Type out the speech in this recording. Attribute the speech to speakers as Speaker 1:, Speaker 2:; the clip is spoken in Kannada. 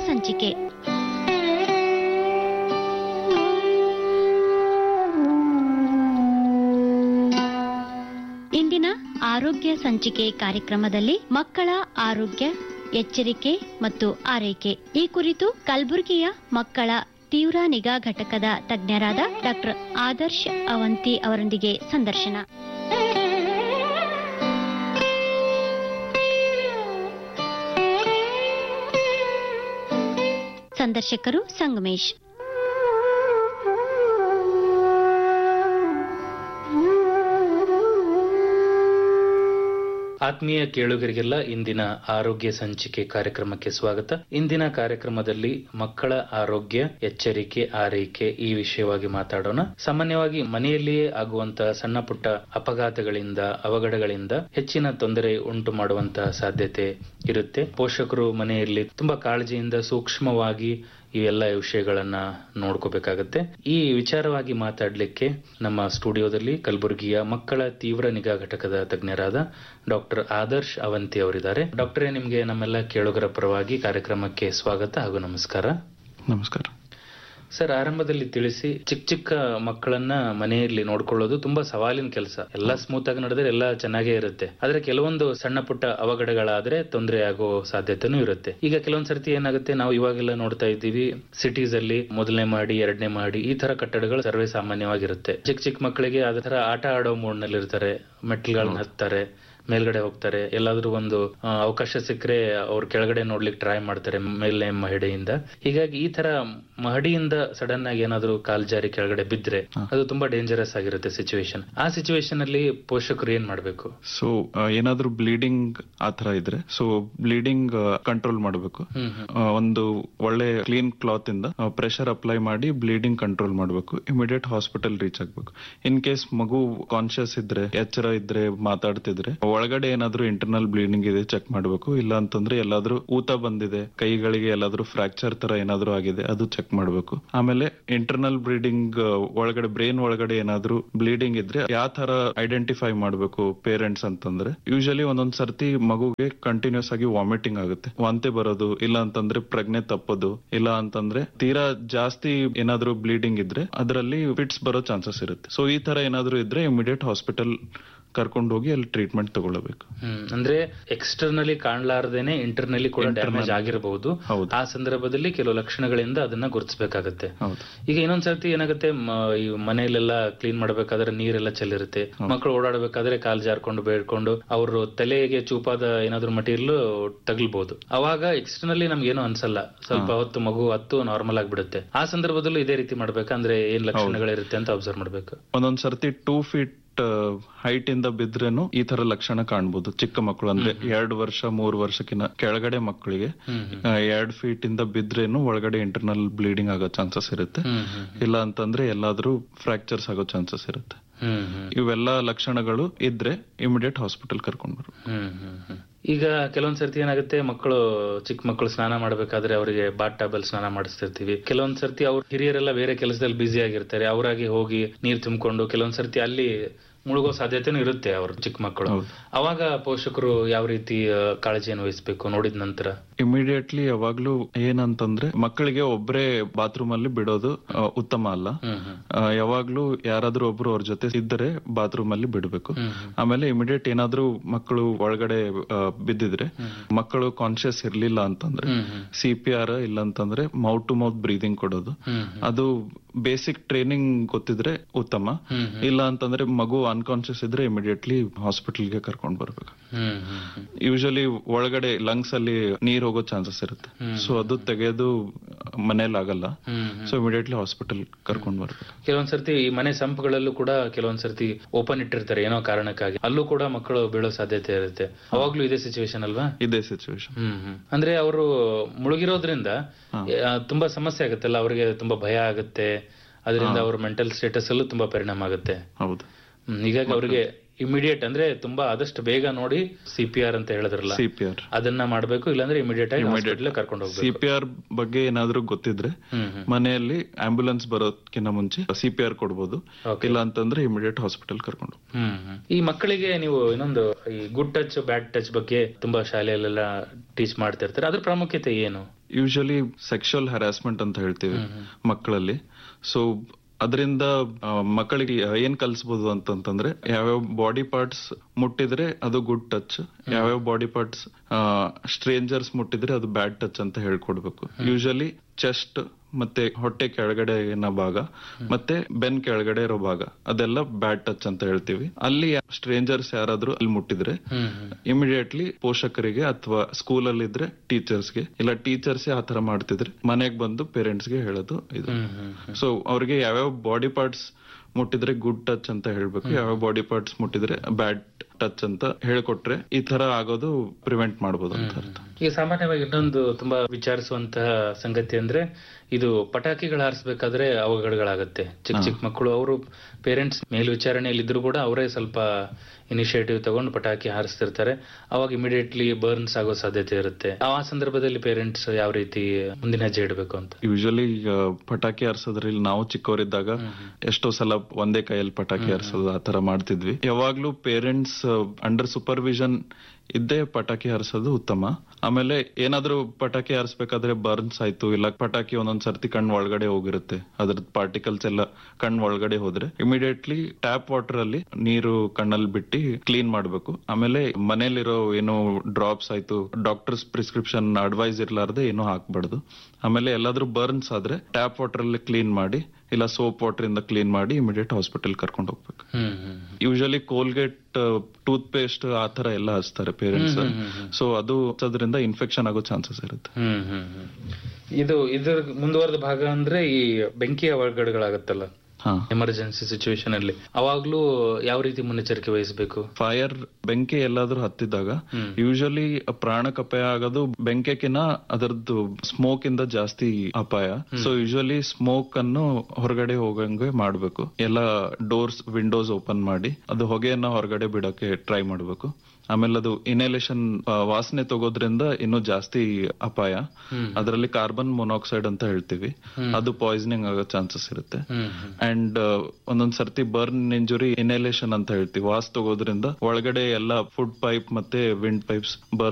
Speaker 1: ಸಂಚಿಕೆ ಇಂದಿನ ಆರೋಗ್ಯ ಸಂಚಿಕೆ ಕಾರ್ಯಕ್ರಮದಲ್ಲಿ ಮಕ್ಕಳ ಆರೋಗ್ಯ ಎಚ್ಚರಿಕೆ ಮತ್ತು ಆರೈಕೆ ಈ ಕುರಿತು ಕಲಬುರಗಿಯ ಮಕ್ಕಳ ತೀವ್ರ ನಿಗಾ ಘಟಕದ ತಜ್ಞರಾದ ಡಾಕ್ಟರ್ ಆದರ್ಶ್ ಅವಂತಿ ಅವರೊಂದಿಗೆ ಸಂದರ್ಶನ ಸಂದರ್ಶಕರು ಸಂಗಮೇಶ್
Speaker 2: ಆತ್ಮೀಯ ಕೇಳುಗರಿಗೆಲ್ಲ ಇಂದಿನ ಆರೋಗ್ಯ ಸಂಚಿಕೆ ಕಾರ್ಯಕ್ರಮಕ್ಕೆ ಸ್ವಾಗತ ಇಂದಿನ ಕಾರ್ಯಕ್ರಮದಲ್ಲಿ ಮಕ್ಕಳ ಆರೋಗ್ಯ ಎಚ್ಚರಿಕೆ ಆರೈಕೆ ಈ ವಿಷಯವಾಗಿ ಮಾತಾಡೋಣ ಸಾಮಾನ್ಯವಾಗಿ ಮನೆಯಲ್ಲಿಯೇ ಆಗುವಂತಹ ಸಣ್ಣ ಪುಟ್ಟ ಅಪಘಾತಗಳಿಂದ ಅವಘಡಗಳಿಂದ ಹೆಚ್ಚಿನ ತೊಂದರೆ ಉಂಟು ಮಾಡುವಂತಹ ಸಾಧ್ಯತೆ ಇರುತ್ತೆ ಪೋಷಕರು ಮನೆಯಲ್ಲಿ ತುಂಬಾ ಕಾಳಜಿಯಿಂದ ಸೂಕ್ಷ್ಮವಾಗಿ ಇವೆಲ್ಲ ವಿಷಯಗಳನ್ನ ನೋಡ್ಕೋಬೇಕಾಗತ್ತೆ ಈ ವಿಚಾರವಾಗಿ ಮಾತಾಡ್ಲಿಕ್ಕೆ ನಮ್ಮ ಸ್ಟುಡಿಯೋದಲ್ಲಿ ಕಲಬುರಗಿಯ ಮಕ್ಕಳ ತೀವ್ರ ನಿಗಾ ಘಟಕದ ತಜ್ಞರಾದ ಡಾಕ್ಟರ್ ಆದರ್ಶ್ ಅವಂತಿ ಅವರಿದ್ದಾರೆ ಡಾಕ್ಟರೇ ನಿಮ್ಗೆ ನಮ್ಮೆಲ್ಲ ಕೇಳುಗರ ಪರವಾಗಿ ಕಾರ್ಯಕ್ರಮಕ್ಕೆ ಸ್ವಾಗತ ಹಾಗೂ ನಮಸ್ಕಾರ
Speaker 3: ನಮಸ್ಕಾರ
Speaker 2: ಸರ್ ಆರಂಭದಲ್ಲಿ ತಿಳಿಸಿ ಚಿಕ್ಕ ಚಿಕ್ಕ ಮಕ್ಕಳನ್ನ ಮನೆಯಲ್ಲಿ ನೋಡ್ಕೊಳ್ಳೋದು ತುಂಬಾ ಸವಾಲಿನ ಕೆಲಸ ಎಲ್ಲ ಸ್ಮೂತ್ ಆಗಿ ನಡೆದ್ರೆ ಎಲ್ಲ ಚೆನ್ನಾಗೇ ಇರುತ್ತೆ ಆದ್ರೆ ಕೆಲವೊಂದು ಸಣ್ಣ ಪುಟ್ಟ ಅವಘಡಗಳಾದ್ರೆ ತೊಂದರೆ ಆಗೋ ಸಾಧ್ಯತೆನೂ ಇರುತ್ತೆ ಈಗ ಕೆಲವೊಂದ್ ಸರ್ತಿ ಏನಾಗುತ್ತೆ ನಾವು ಇವಾಗೆಲ್ಲ ನೋಡ್ತಾ ಇದ್ದೀವಿ ಸಿಟೀಸ್ ಅಲ್ಲಿ ಮೊದಲನೇ ಮಾಡಿ ಎರಡನೇ ಮಾಡಿ ಈ ತರ ಕಟ್ಟಡಗಳು ಸರ್ವೇ ಸಾಮಾನ್ಯವಾಗಿರುತ್ತೆ ಚಿಕ್ಕ ಚಿಕ್ಕ ಮಕ್ಕಳಿಗೆ ಅದ ತರ ಆಟ ಆಡೋ ಮೂಡ್ ನಲ್ಲಿ ಇರ್ತಾರೆ ಮೆಟ್ಲುಗಳನ್ನ ಹತ್ತಾರೆ ಮೇಲ್ಗಡೆ ಹೋಗ್ತಾರೆ ಎಲ್ಲಾದ್ರೂ ಒಂದು ಆ, ಅವಕಾಶ ಸಿಕ್ಕರೆ ಅವ್ರ ಕೆಳಗಡೆ ನೋಡ್ಲಿಕ್ಕೆ ಟ್ರೈ ಮಾಡ್ತಾರೆ ಮೇಲೆ ಮಹಡಿಯಿಂದ ಹೀಗಾಗಿ ಈ ತರ ಮಹಡಿಯಿಂದ ಸಡನ್ ಆಗಿ ಏನಾದ್ರೂ ಕಾಲ್ ಜಾರಿ ಕೆಳಗಡೆ ಬಿದ್ರೆ ಅದು ತುಂಬಾ ಡೇಂಜರಸ್ ಆಗಿರುತ್ತೆ ಸಿಚುವೇಶನ್ ಆ ಸಿಚುವೇಶನ್ ಅಲ್ಲಿ ಪೋಷಕರು ಏನ್ ಮಾಡ್ಬೇಕು
Speaker 3: ಸೊ ಏನಾದ್ರೂ ಬ್ಲೀಡಿಂಗ್ ಆತರ ಇದ್ರೆ ಸೊ ಬ್ಲೀಡಿಂಗ್ ಕಂಟ್ರೋಲ್ ಮಾಡಬೇಕು
Speaker 2: ಹ್ಮ್ ಹ್ಮ್
Speaker 3: ಒಂದು ಒಳ್ಳೆ ಕ್ಲೀನ್ ಕ್ಲಾತ್ ಇಂದ ಪ್ರೆಷರ್ ಅಪ್ಲೈ ಮಾಡಿ ಬ್ಲೀಡಿಂಗ್ ಕಂಟ್ರೋಲ್ ಮಾಡಬೇಕು ಇಮಿಡಿಯೇಟ್ ಹಾಸ್ಪಿಟಲ್ ರೀಚ್ ಆಗ್ಬೇಕು ಇನ್ ಕೇಸ್ ಮಗು ಕಾನ್ಶಿಯಸ್ ಇದ್ರೆ ಎಚ್ಚರ ಇದ್ರೆ ಮಾತಾಡ್ತಿದ್ರೆ ಒಳಗಡೆ ಏನಾದ್ರೂ ಇಂಟರ್ನಲ್ ಬ್ಲೀಡಿಂಗ್ ಇದೆ ಚೆಕ್ ಮಾಡಬೇಕು ಇಲ್ಲ ಅಂತಂದ್ರೆ ಎಲ್ಲಾದ್ರೂ ಊತ ಬಂದಿದೆ ಕೈಗಳಿಗೆ ಎಲ್ಲಾದ್ರೂ ಫ್ರಾಕ್ಚರ್ ತರ ಏನಾದ್ರೂ ಆಗಿದೆ ಅದು ಚೆಕ್ ಮಾಡಬೇಕು ಆಮೇಲೆ ಇಂಟರ್ನಲ್ ಬ್ಲೀಡಿಂಗ್ ಒಳಗಡೆ ಬ್ರೈನ್ ಒಳಗಡೆ ಏನಾದ್ರೂ ಬ್ಲೀಡಿಂಗ್ ಇದ್ರೆ ಯಾವ ತರ ಐಡೆಂಟಿಫೈ ಮಾಡಬೇಕು ಪೇರೆಂಟ್ಸ್ ಅಂತಂದ್ರೆ ಯೂಶಲಿ ಒಂದೊಂದ್ ಸರ್ತಿ ಮಗುಗೆ ಕಂಟಿನ್ಯೂಸ್ ಆಗಿ ವಾಮಿಟಿಂಗ್ ಆಗುತ್ತೆ ವಾಂತಿ ಬರೋದು ಇಲ್ಲ ಅಂತಂದ್ರೆ ಪ್ರಜ್ಞೆ ತಪ್ಪೋದು ಇಲ್ಲ ಅಂತಂದ್ರೆ ತೀರಾ ಜಾಸ್ತಿ ಏನಾದ್ರೂ ಬ್ಲೀಡಿಂಗ್ ಇದ್ರೆ ಅದರಲ್ಲಿ ಫಿಟ್ಸ್ ಬರೋ ಚಾನ್ಸಸ್ ಇರುತ್ತೆ ಸೊ ಈ ತರ ಏನಾದ್ರೂ ಇದ್ರೆ ಇಮಿಡಿಯೇಟ್ ಹಾಸ್ಪಿಟಲ್ ಕರ್ಕೊಂಡು ಹೋಗಿ ಅಲ್ಲಿ ಟ್ರೀಟ್ಮೆಂಟ್ ತಗೊಳ್ಬೇಕು
Speaker 2: ಹ್ಮ್ ಅಂದ್ರೆ ಎಕ್ಸ್ಟರ್ನಲಿ ಕಾಣ್ಲಾರ್ದೇನೆ ಇಂಟರ್ನಲಿ ಕೂಡ ಡ್ಯಾಮೇಜ್ ಆಗಿರಬಹುದು
Speaker 3: ಹೌದು.
Speaker 2: ಆ ಸಂದರ್ಭದಲ್ಲಿ ಕೆಲವು ಲಕ್ಷಣಗಳಿಂದ ಅದನ್ನ ಗುರುತಿಸಬೇಕಾಗತ್ತೆ
Speaker 3: ಹೌದು
Speaker 2: ಈಗ ಇನ್ನೊಂದ್ ಸರ್ತಿ ಏನಾಗುತ್ತೆ ಮ- ಈ ಮನೆಯಲ್ಲೆಲ್ಲ ಕ್ಲೀನ್ ಮಾಡ್ಬೇಕಾದ್ರೆ ನೀರೆಲ್ಲ ಚೆಲ್ಲಿರುತ್ತೆ ಮಕ್ಕಳು ಓಡಾಡಬೇಕಾದ್ರೆ ಕಾಲ್ ಜಾರ್ಕೊಂಡು ಬೇಡ್ಕೊಂಡು ಅವರು ತಲೆಗೆ ಚೂಪಾದ ಏನಾದ್ರು ಮಟೀರಿಯಲ್ ತಗಲ್ಬಹುದು ಅವಾಗ ಎಕ್ಸ್ಟರ್ನಲಿ ನಮ್ಗೆ ಏನು ಅನ್ಸಲ್ಲ ಸ್ವಲ್ಪ ಹೊತ್ತು ಮಗು ಹತ್ತು ನಾರ್ಮಲ್ ಆಗ್ಬಿಡುತ್ತೆ ಆ ಸಂದರ್ಭದಲ್ಲೂ ಇದೇ ರೀತಿ ಮಾಡ್ಬೇಕಂದ್ರೆ ಏನ್ ಲಕ್ಷಣಗಳಿರುತ್ತೆ ಅಂತ ಅಬ್ಸರ್ವ್ ಮಾಡ್ಬೇಕು
Speaker 3: ಒಂದೊಂದ್ ಸರ್ತಿ ಟೂ ಫೀಟ್ ಹೈಟ್ ಇಂದ ಬಿದ್ರೇನು ಈ ತರ ಲಕ್ಷಣ ಕಾಣ್ಬೋದು ಚಿಕ್ಕ ಮಕ್ಕಳು ಅಂದ್ರೆ ಎರಡ್ ವರ್ಷ ಮೂರ್ ವರ್ಷಕ್ಕಿಂತ ಕೆಳಗಡೆ ಮಕ್ಕಳಿಗೆ ಆ, ಎರಡ್ ಫೀಟ್ ಇಂದ ಬಿದ್ರೇನು ಒಳಗಡೆ ಇಂಟರ್ನಲ್ ಬ್ಲೀಡಿಂಗ್ ಆಗೋ ಚಾನ್ಸಸ್ ಇರುತ್ತೆ
Speaker 2: ಹ್ಮ್ ಹ್ಮ್
Speaker 3: ಇಲ್ಲ ಅಂತಂದ್ರೆ ಎಲ್ಲಾದ್ರೂ ಫ್ರಾಕ್ಚರ್ಸ್ ಆಗೋ ಚಾನ್ಸಸ್ ಇರುತ್ತೆ
Speaker 2: ಹ್ಮ್ ಹ್ಮ್
Speaker 3: ಇವೆಲ್ಲ ಲಕ್ಷಣಗಳು ಇದ್ರೆ ಇಮಿಡಿಯೇಟ್ ಹಾಸ್ಪಿಟಲ್ ಕರ್ಕೊಂಡ್ ಬರ್ಬೇಕು
Speaker 2: ಹ್ಮ್ ಹ್ಮ್ ಹ್ಮ್. ಈಗ ಕೆಲವೊಂದ್ ಸರ್ತಿ ಏನಾಗುತ್ತೆ ಮಕ್ಕಳು ಚಿಕ್ಕ ಮಕ್ಕಳು ಸ್ನಾನ ಮಾಡ್ಬೇಕಾದ್ರೆ ಅವರಿಗೆ ಬಾತ್ ಟಬಲ್ ಸ್ನಾನ ಮಾಡಿಸ್ತಿರ್ತೀವಿ ಕೆಲವೊಂದ್ ಸರ್ತಿ ಅವ್ರ ಹಿರಿಯರೆಲ್ಲ ಬೇರೆ ಕೆಲಸದಲ್ಲಿ ಬ್ಯುಸಿ ಆಗಿರ್ತಾರೆ ಅವರಾಗಿ ಹೋಗಿ ನೀರ್ ತುಂಬಿಕೊಂಡು ಕೆಲವೊಂದ್ ಸರ್ತಿ ಅಲ್ಲಿ ಮುಳುಗೋ ಸಾಧ್ಯತೆನೂ ಇರುತ್ತೆ ಅವ್ರ ಚಿಕ್ಕ ಮಕ್ಕಳು
Speaker 3: ಹೌದು.
Speaker 2: ಅವಾಗ ಪೋಷಕರು ಯಾವ ರೀತಿ ಆ, ಕಾಳಜಿಯನ್ನು ವಹಿಸ್ಬೇಕು ನೋಡಿದ ನಂತರ
Speaker 3: ಇಮಿಡಿಯೇಟ್ಲಿ ಯಾವಾಗ್ಲೂ ಏನಂತಂದ್ರೆ ಮಕ್ಕಳಿಗೆ ಒಬ್ರೇ ಬಾತ್ರೂಮ್ ಅಲ್ಲಿ ಬಿಡೋದು ಆ, ಉತ್ತಮ ಅಲ್ಲ
Speaker 2: ಹ್ಮ್ ಹ್ಮ್
Speaker 3: ಆ, ಯಾವಾಗ್ಲೂ ಯಾರಾದ್ರೂ ಒಬ್ರು ಅವ್ರ ಜೊತೆ ಇದ್ದರೆ ಬಾತ್ರೂಮ್ ಅಲ್ಲಿ ಬಿಡಬೇಕು
Speaker 2: ಹ್ಮ್ ಹ್ಮ್.
Speaker 3: ಆಮೇಲೆ ಇಮಿಡಿಯೇಟ್ ಏನಾದ್ರೂ ಮಕ್ಕಳು ಒಳಗಡೆ ಆ, ಬಿದ್ದಿದ್ರೆ ಮಕ್ಕಳು ಕಾನ್ಶಿಯಸ್ ಇರ್ಲಿಲ್ಲ ಅಂತಂದ್ರೆ
Speaker 2: hmm hmm
Speaker 3: C P R ಇಲ್ಲ ಅಂತಂದ್ರೆ ಮೌತ್ ಟು ಮೌತ್ ಬ್ರೀದಿಂಗ್ ಕೊಡೋದು
Speaker 2: ಹ್ಮ್
Speaker 3: ಅದು ಬೇಸಿಕ್ ಟ್ರೈನಿಂಗ್ ಗೊತ್ತಿದ್ರೆ ಉತ್ತಮ
Speaker 2: ಹ್ಮ್
Speaker 3: ಇಲ್ಲ ಅಂತಂದ್ರೆ ಮಗು ಅನ್ಕಾನ್ಶಿಯಸ್ ಇದ್ರೆ ಇಮಿಡಿಯೇಟ್ಲಿ ಹಾಸ್ಪಿಟಲ್ಗೆ ಕರ್ಕೊಂಡ್ ಬರ್ಬೇಕು
Speaker 2: ಹ್ಮ್ ಹ್ಮ್ ಹ್ಮ್
Speaker 3: ಯೂಶಲಿ ಒಳಗಡೆ ಲಂಗ್ಸ್ ಅಲ್ಲಿ ನೀರ್ ಹೋಗೋ ಚಾನ್ಸಸ್ ಇರುತ್ತೆ ಸೊ ಅದು ತೆಗೆಯೋದು ಮನೇಲಿ ಆಗಲ್ಲ
Speaker 2: hmm hmm.
Speaker 3: So immediately hospital ಕರ್ಕೊಂಡ್ ಬರ್ಬೇಕು
Speaker 2: ಕೆಲವೊಂದ್ ಸರ್ತಿ ಈ ಮನೆ ಸಂಪುಗಳಲ್ಲೂ ಕೂಡ ಕೆಲವೊಂದ್ ಸರ್ತಿ ಓಪನ್ ಇಟ್ಟಿರ್ತಾರೆ ಏನೋ ಕಾರಣಕ್ಕಾಗಿ ಅಲ್ಲೂ ಕೂಡ ಮಕ್ಕಳು ಬೀಳೋ ಸಾಧ್ಯತೆ ಇರುತ್ತೆ ಅವಾಗ್ಲೂ ಇದೇ ಸಿಚುವೇಶನ್ ಅಲ್ವಾ
Speaker 3: ಇದೇ ಸಿಚುವೇಶನ್
Speaker 2: ಹ್ಮ್ ಹ್ಮ್. ಅಂದ್ರೆ ಅವರು ಮುಳುಗಿರೋದ್ರಿಂದ ಆ, ತುಂಬಾ ಸಮಸ್ಯೆ ಆಗುತ್ತಲ್ಲ ಅವರಿಗೆ ತುಂಬಾ ಭಯ ಆಗುತ್ತೆ ಅದರಿಂದ ಅವ್ರ ಮೆಂಟಲ್ ಸ್ಟೇಟಸ್ ಅಲ್ಲೂ ತುಂಬಾ ಪರಿಣಾಮ ಆಗುತ್ತೆ
Speaker 3: ಹೌದು
Speaker 2: ಹ್ಮ್, ಹೀಗಾಗಿ ಅವರಿಗೆ ಇಮಿಡಿಯೇಟ್ ಅಂದ್ರೆ ತುಂಬಾ ಆದಷ್ಟು ಬೇಗ ನೋಡಿ ಸಿ ಪಿ ಆರ್ ಅಂತ ಹೇಳಿದ್ರಲ್ಲ
Speaker 3: ಸಿ ಪಿ ಆರ್
Speaker 2: ಅದನ್ನ ಮಾಡ್ಬೇಕು ಇಲ್ಲಾಂದ್ರೆ ಇಮಿಡಿಯೇಟ್ ಆಗಿ ಹಾಸ್ಪಿಟಲ್ ಕರ್ಕೊಂಡು
Speaker 3: ಸಿ
Speaker 2: ಹೋಗ್ಬೇಕು
Speaker 3: ಪಿ ಆರ್ ಬಗ್ಗೆ ಏನಾದ್ರೂ ಗೊತ್ತಿದ್ರೆ
Speaker 2: ಹ್ಮ್ ಹ್ಮ್
Speaker 3: ಮನೆಯಲ್ಲಿ ಆಂಬ್ಯುಲೆನ್ಸ್ ಬರೋದಕ್ಕಿಂತ ಮುಂಚೆ ಸಿ ಪಿ ಆರ್ ಕೊಡ್ಬೋದು
Speaker 2: Okay.
Speaker 3: ಇಲ್ಲ ಅಂತಂದ್ರೆ ಇಮಿಡಿಯೇಟ್ ಹಾಸ್ಪಿಟಲ್ ಕರ್ಕೊಂಡು
Speaker 2: ಹ್ಮ್ ಹ್ಮ್. ಈ ಮಕ್ಕಳಿಗೆ ನೀವು ಇನ್ನೊಂದು ಈ ಗುಡ್ ಟಚ್ ಬ್ಯಾಡ್ ಟಚ್ ಬಗ್ಗೆ ತುಂಬಾ ಶಾಲೆಯಲ್ಲೆಲ್ಲ ಟೀಚ್ ಮಾಡ್ತಿರ್ತಾರೆ ಅದ್ರ ಪ್ರಾಮುಖ್ಯತೆ ಏನು
Speaker 3: ಯೂಶಲಿ ಸೆಕ್ಷುವಲ್ ಹರಾಸ್ಮೆಂಟ್ ಅಂತ ಹೇಳ್ತೀವಿ ಮಕ್ಕಳಲ್ಲಿ ಸೊ ಅದರಿಂದ ಮಕ್ಕಳಿಗೆ ಏನ್ ಕಲಿಸ್ಬೋದು ಅಂತಂತಂದ್ರೆ ಯಾವ್ಯಾವ ಬಾಡಿ ಪಾರ್ಟ್ಸ್ ಮುಟ್ಟಿದ್ರೆ ಅದು ಗುಡ್ ಟಚ್ ಯಾವ್ಯಾವ ಬಾಡಿ ಪಾರ್ಟ್ಸ್ ಸ್ಟ್ರೇಂಜರ್ಸ್ ಮುಟ್ಟಿದ್ರೆ ಅದು ಬ್ಯಾಡ್ ಟಚ್ ಅಂತ ಹೇಳ್ಕೊಡ್ಬೇಕು ಯೂಶಲಿ ಚೆಸ್ಟ್ ಮತ್ತೆ ಹೊಟ್ಟೆ ಕೆಳಗಡೆ ಏನೋ ಭಾಗ ಮತ್ತೆ ಬೆನ್ ಕೆಳಗಡೆ ಇರೋ ಭಾಗ ಅದೆಲ್ಲ ಬ್ಯಾಡ್ ಟಚ್ ಅಂತ ಹೇಳ್ತೀವಿ ಅಲ್ಲಿ ಸ್ಟ್ರೇಂಜರ್ಸ್ ಯಾರಾದ್ರೂ ಅಲ್ಲಿ ಮುಟ್ಟಿದ್ರೆ
Speaker 2: ಹ್ಮ್ ಹ್ಮ್
Speaker 3: ಇಮಿಡಿಯೇಟ್ಲಿ ಪೋಷಕರಿಗೆ ಅಥವಾ ಸ್ಕೂಲ್ ಅಲ್ಲಿ ಇದ್ರೆ ಟೀಚರ್ಸ್ಗೆ ಇಲ್ಲ ಟೀಚರ್ಸ್ ಆ ತರ ಮಾಡ್ತಿದ್ರೆ ಮನೆಗೆ ಬಂದು ಪೇರೆಂಟ್ಸ್ ಗೆ ಹೇಳೋದು ಇದು
Speaker 2: ಹ್ಮ್ ಹ್ಮ್ ಹ್ಮ್.
Speaker 3: ಸೊ ಅವ್ರಿಗೆ ಯಾವ್ಯಾವ ಬಾಡಿ ಪಾರ್ಟ್ಸ್ ಮುಟ್ಟಿದ್ರೆ ಗುಡ್ ಟಚ್ ಅಂತ ಹೇಳ್ಬೇಕು ಯಾವ್ಯಾವ ಬಾಡಿ ಪಾರ್ಟ್ಸ್ ಮುಟ್ಟಿದ್ರೆ ಬ್ಯಾಡ್ ಟಚ್ ಅಂತ ಹೇಳ್ಕೊಟ್ರೆ ಈ ತರ ಆಗೋದು ಪ್ರಿವೆಂಟ್ ಮಾಡ್ಬೋದು ಅಂತ ಅರ್ಥ
Speaker 2: ಈಗ ಸಾಮಾನ್ಯವಾಗಿ ಇನ್ನೊಂದು ತುಂಬಾ ವಿಚಾರಿಸುವಂತಹ ಸಂಗತಿ ಅಂದ್ರೆ ಇದು ಪಟಾಕಿಗಳು ಹಾರಿಸ್ಬೇಕಾದ್ರೆ ಅವಘಡಗಳಾಗತ್ತೆ ಚಿಕ್ಕ ಚಿಕ್ಕ ಮಕ್ಕಳು ಅವರು ಪೇರೆಂಟ್ಸ್ ಮೇಲ್ವಿಚಾರಣೆಯಲ್ಲಿ ಇದ್ರು ಕೂಡ ಅವರೇ ಸ್ವಲ್ಪ ಇನಿಷಿಯೇಟಿವ್ ತಗೊಂಡು ಪಟಾಕಿ ಹಾರಿಸ್ತಿರ್ತಾರೆ ಅವಾಗ ಇಮಿಡಿಯೇಟ್ಲಿ ಬರ್ನ್ಸ್ ಆಗೋ ಸಾಧ್ಯತೆ ಇರುತ್ತೆ ಆ ಸಂದರ್ಭದಲ್ಲಿ ಪೇರೆಂಟ್ಸ್ ಯಾವ ರೀತಿ ಮುಂದಿನ ಹೆಜ್ಜೆ ಇಡಬೇಕು ಅಂತ
Speaker 3: ಯೂಶಲಿ ಈಗ ಪಟಾಕಿ ಹಾರ್ಸೋದ್ರಲ್ಲಿ ನಾವು ಚಿಕ್ಕವರಿದ್ದಾಗ ಎಷ್ಟೋ ಸಲ ಒಂದೇ ಕೈಯಲ್ಲಿ ಪಟಾಕಿ ಹಾರಿಸೋದು ಆ ತರ ಮಾಡ್ತಿದ್ವಿ ಯಾವಾಗ್ಲೂ ಪೇರೆಂಟ್ಸ್ ಅಂಡರ್ ಸೂಪರ್ವಿಷನ್ ಇದ್ದೇ ಪಟಾಕಿ ಹಾರಿಸೋದು ಉತ್ತಮ ಆಮೇಲೆ ಏನಾದ್ರೂ ಪಟಾಕಿ ಹಾರಿಸ್ಬೇಕಾದ್ರೆ ಬರ್ನ್ಸ್ ಆಯ್ತು ಇಲ್ಲ ಪಟಾಕಿ ಒಂದೊಂದ್ ಸರ್ತಿ ಕಣ್ ಒಳಗಡೆ ಹೋಗಿರುತ್ತೆ ಅದ್ರದ್ ಪಾರ್ಟಿಕಲ್ಸ್ ಎಲ್ಲ ಕಣ್ ಒಳಗಡೆ ಹೋದ್ರೆ ಇಮಿಡಿಯೇಟ್ಲಿ ಟ್ಯಾಪ್ ವಾಟರ್ ಅಲ್ಲಿ ನೀರು ಕಣ್ಣಲ್ಲಿ ಬಿಟ್ಟು ಕ್ಲೀನ್ ಮಾಡ್ಬೇಕು ಆಮೇಲೆ ಮನೇಲಿರೋ ಏನು ಡ್ರಾಪ್ಸ್ ಆಯ್ತು ಡಾಕ್ಟರ್ಸ್ ಪ್ರಿಸ್ಕ್ರಿಪ್ಷನ್ ಅಡ್ವೈಸ್ ಇರ್ಲಾರ್ದೆ ಏನು ಹಾಕ್ಬಾರ್ದು ಆಮೇಲೆ ಎಲ್ಲಾದ್ರೂ ಬರ್ನ್ಸ್ ಆದ್ರೆ ಟ್ಯಾಪ್ ವಾಟರ್ ಅಲ್ಲಿ ಕ್ಲೀನ್ ಮಾಡಿ ಇಲ್ಲ ಸೋಪ್ ವಾಟರ್ ಇಂದ ಕ್ಲೀನ್ ಮಾಡಿ ಇಮಿಡಿಯೇಟ್ ಹಾಸ್ಪಿಟಲ್ ಕರ್ಕೊಂಡು ಹೋಗ್ಬೇಕು
Speaker 2: hmm hmm
Speaker 3: usually Colgate toothpaste ಆ ತರ ಎಲ್ಲ ಹಚ್ತಾರೆ ಪೇರೆಂಟ್ಸ್ ಸೊ ಅದು ಅದರಿಂದ ಇನ್ಫೆಕ್ಷನ್ ಆಗೋ ಚಾನ್ಸಸ್ ಇರುತ್ತೆ
Speaker 2: ಹ್ಮ್ ಹ್ಮ್ ಹ್ಮ್. ಇದು ಇದ್ರ ಮುಂದುವರೆದ ಭಾಗ ಅಂದ್ರೆ ಈ ಬೆಂಕಿ ಅವಘಡಗಳಾಗತ್ತಲ್ಲ
Speaker 3: ಹಾ
Speaker 2: ಎಮರ್ಜೆನ್ಸಿ ಸಿಚುವೇಶನ್ ಅಲ್ಲಿ ಅವಾಗ್ಲೂ ಯಾವ ರೀತಿ ಮುನ್ನೆಚ್ಚರಿಕೆ ವಹಿಸಬೇಕು
Speaker 3: ಫೈರ್ ಬೆಂಕಿ ಎಲ್ಲಾದ್ರೂ ಹತ್ತಿದಾಗ
Speaker 2: ಹ್ಮ್.
Speaker 3: ಯೂಶಲಿ ಪ್ರಾಣಕ್ಕಪಾಯ ಆಗೋದು ಬೆಂಕಿಕಿನ ಅದರದ್ದು ಸ್ಮೋಕ್ ಇಂದ ಜಾಸ್ತಿ ಅಪಾಯ ಸೊ ಯೂಶಲಿ ಸ್ಮೋಕ್ ಅನ್ನು ಹೊರಗಡೆ ಹೋಗಂಗೆ ಮಾಡ್ಬೇಕು ಎಲ್ಲ ಡೋರ್ಸ್ ವಿಂಡೋಸ್ ಓಪನ್ ಮಾಡಿ ಅದು ಹೊಗೆಯನ್ನ ಹೊರಗಡೆ ಬಿಡಕ್ಕೆ ಟ್ರೈ ಮಾಡ್ಬೇಕು ಆಮೇಲೆ ಅದು ಇನೇಲೇಷನ್ ವಾಸನೆ ತಗೋದ್ರಿಂದ ಇನ್ನೂ ಜಾಸ್ತಿ ಅಪಾಯ ಅದರಲ್ಲಿ ಕಾರ್ಬನ್ ಮೊನಾಕ್ಸೈಡ್ ಅಂತ ಹೇಳ್ತೀವಿ ಅದು ಪಾಯ್ಸನಿಂಗ್ ಆಗೋ ಚಾನ್ಸಸ್ ಇರುತ್ತೆ
Speaker 2: ಹ್ಮ್ ಹ್ಮ್.
Speaker 3: ಅಂಡ್ ಒಂದೊಂದ್ ಸರ್ತಿ ಬರ್ನ್ ಇಂಜುರಿ ಇನೇಲೇಷನ್ ಅಂತ ಹೇಳ್ತೀವಿ ವಾಸ್ ತಗೋದ್ರಿಂದ ಒಳಗಡೆ ಎಲ್ಲ ಫುಡ್ ಪೈಪ್ ಮತ್ತೆ ವಿಂಡ್ ಪೈಪ್ಸ್ ಬರ್ನ್